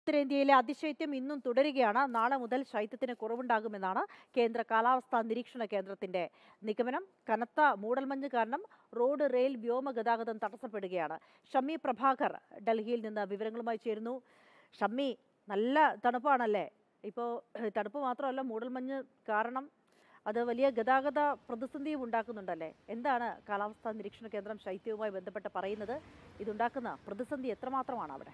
ഉത്തരേന്ത്യയിലെ അതിശൈത്യം ഇന്നും തുടരുകയാണ് നാളെ മുതൽ ശൈത്യത്തിന് കുറവുണ്ടാകുമെന്നാണ് കേന്ദ്ര കാലാവസ്ഥാ നിരീക്ഷണ കേന്ദ്രത്തിന്റെ നിഗമനം കനത്ത മൂടൽമഞ്ഞ് കാരണം റോഡ് റെയിൽ വ്യോമ ഗതാഗതം തടസ്സപ്പെടുകയാണ് ഷമ്മി പ്രഭാകർ ഡൽഹിയിൽ നിന്ന് വിവരങ്ങളുമായി ചേരുന്നു ഷമ്മി നല്ല തണുപ്പാണല്ലേ ഇപ്പോൾ തണുപ്പ് മാത്രമല്ല മൂടൽമഞ്ഞ് കാരണം അത് വലിയ ഗതാഗത പ്രതിസന്ധിയും ഉണ്ടാക്കുന്നുണ്ടല്ലേ എന്താണ് കാലാവസ്ഥാ നിരീക്ഷണ കേന്ദ്രം ശൈത്യവുമായി ബന്ധപ്പെട്ട് പറയുന്നത് ഇതുണ്ടാക്കുന്ന പ്രതിസന്ധി എത്രമാത്രമാണ് അവിടെ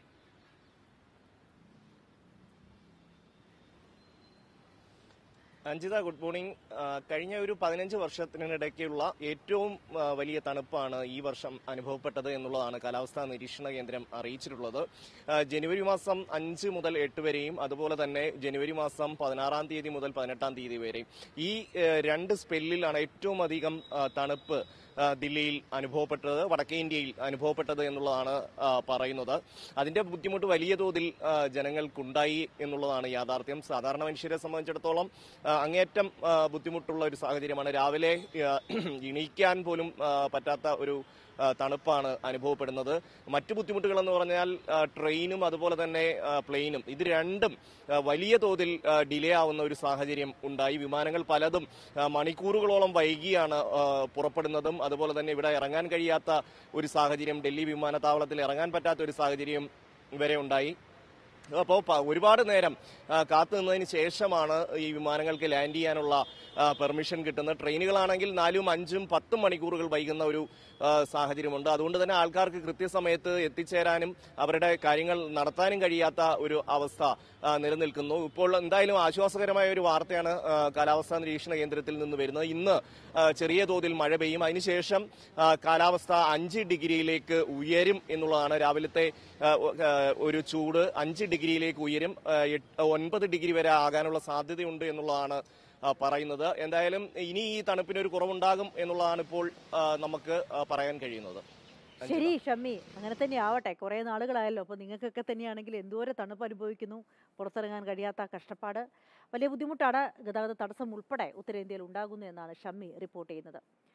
അഞ്ജിത ഗുഡ് മോർണിംഗ് ആ, കഴിഞ്ഞ ഒരു പതിനഞ്ച് വർഷത്തിനിടയ്ക്കുള്ള ഏറ്റവും ആ, വലിയ തണുപ്പാണ് ഈ വർഷം അനുഭവപ്പെട്ടത് എന്നുള്ളതാണ് കാലാവസ്ഥാ നിരീക്ഷണ കേന്ദ്രം അറിയിച്ചിട്ടുള്ളത് ആ, ജനുവരി മാസം അഞ്ച് മുതൽ എട്ട് വരെയും അതുപോലെ തന്നെ ജനുവരി മാസം പതിനാറാം തീയതി മുതൽ പതിനെട്ടാം തീയതി വരെയും ഈ ആ, രണ്ട് സ്പെല്ലിലാണ് ഏറ്റവും അധികം ആ, തണുപ്പ് ആ, ദില്ലിയിൽ അനുഭവപ്പെട്ടത് വടക്കേ ഇന്ത്യയിൽ അനുഭവപ്പെട്ടത് എന്നുള്ളതാണ് ആ, പറയുന്നത് അതിന്റെ ബുദ്ധിമുട്ട് വലിയ തോതിൽ ആ, ജനങ്ങൾക്കുണ്ടായി എന്നുള്ളതാണ് യാഥാർത്ഥ്യം സാധാരണ മനുഷ്യരെ സംബന്ധിച്ചിടത്തോളം ആ, അങ്ങേയറ്റം ആ, ബുദ്ധിമുട്ടുള്ള ഒരു സാഹചര്യമാണ് രാവിലെ ആ, എണീക്കാൻ പോലും ആ, പറ്റാത്ത ഒരു ആ, തണുപ്പാണ് അനുഭവപ്പെടുന്നത് മറ്റു ബുദ്ധിമുട്ടുകൾ എന്ന് പറഞ്ഞാൽ ആ, ട്രെയിനും അതുപോലെ തന്നെ ആ, പ്ലെയിനും ഇത് രണ്ടും ആ, വലിയ തോതിൽ ആ, ഡിലേ ആവുന്ന ഒരു സാഹചര്യം ഉണ്ടായി വിമാനങ്ങൾ പലതും ആ, മണിക്കൂറുകളോളം വൈകിയാണ് ആ, പുറപ്പെടുന്നതും അതുപോലെ തന്നെ ഇവിടെ ഇറങ്ങാൻ കഴിയാത്ത ഒരു സാഹചര്യം ഡൽഹി വിമാനത്താവളത്തിൽ ഇറങ്ങാൻ പറ്റാത്ത ഒരു സാഹചര്യം വരെ ഉണ്ടായി അപ്പോൾ ഒരുപാട് നേരം ആ, കാത്തു നിന്നതിന് ശേഷമാണ് ഈ വിമാനങ്ങൾക്ക് ലാൻഡ് ചെയ്യാനുള്ള ആ, പെർമിഷൻ കിട്ടുന്നത് ട്രെയിനുകളാണെങ്കിൽ നാലും അഞ്ചും പത്തും മണിക്കൂറുകൾ വൈകുന്ന ഒരു ആ, സാഹചര്യമുണ്ട് അതുകൊണ്ട് തന്നെ ആൾക്കാർക്ക് കൃത്യസമയത്ത് എത്തിച്ചേരാനും അവരുടെ കാര്യങ്ങൾ നടത്താനും കഴിയാത്ത ഒരു അവസ്ഥ ആ, നിലനിൽക്കുന്നു ഇപ്പോൾ എന്തായാലും ആശ്വാസകരമായ ഒരു വാർത്തയാണ് ആ, കാലാവസ്ഥാ നിരീക്ഷണ കേന്ദ്രത്തിൽ നിന്ന് വരുന്നത് ഇന്ന് ആ, ചെറിയ തോതിൽ മഴ പെയ്യും അതിനുശേഷം ആ, കാലാവസ്ഥ അഞ്ച് ഡിഗ്രിയിലേക്ക് ഉയരും എന്നുള്ളതാണ് രാവിലത്തെ ആ, ആ, ഒരു ചൂട് അഞ്ച് ഡിഗ്രിയിലേക്ക് ഉയരും ആ, എട്ട്- ഒൻപത് ഡിഗ്രി വരെ ആകാനുള്ള സാധ്യതയുണ്ട് എന്നുള്ളതാണ് ആ, പറയുന്നത് എന്തായാലും ഇനി ഈ തണുപ്പിന് ഒരു കുറവുണ്ടാകും എന്നുള്ളതാണ് ഇപ്പോൾ ആ, നമുക്ക് ആ, പറയാൻ കഴിയുന്നത് ശരി ഷമ്മി അങ്ങനെ തന്നെ ആവട്ടെ കുറേ നാളുകളായല്ലോ അപ്പോൾ നിങ്ങൾക്കൊക്കെ തന്നെയാണെങ്കിൽ എന്തോരം തണുപ്പ് അനുഭവിക്കുന്നു പുറത്തിറങ്ങാൻ കഴിയാത്ത ആ കഷ്ടപ്പാട് വലിയ ബുദ്ധിമുട്ടാണ് ഗതാഗത തടസ്സം ഉൾപ്പെടെ ഉത്തരേന്ത്യയിൽ ഉണ്ടാകുന്നു എന്നാണ് ഷമ്മി റിപ്പോർട്ട് ചെയ്യുന്നത്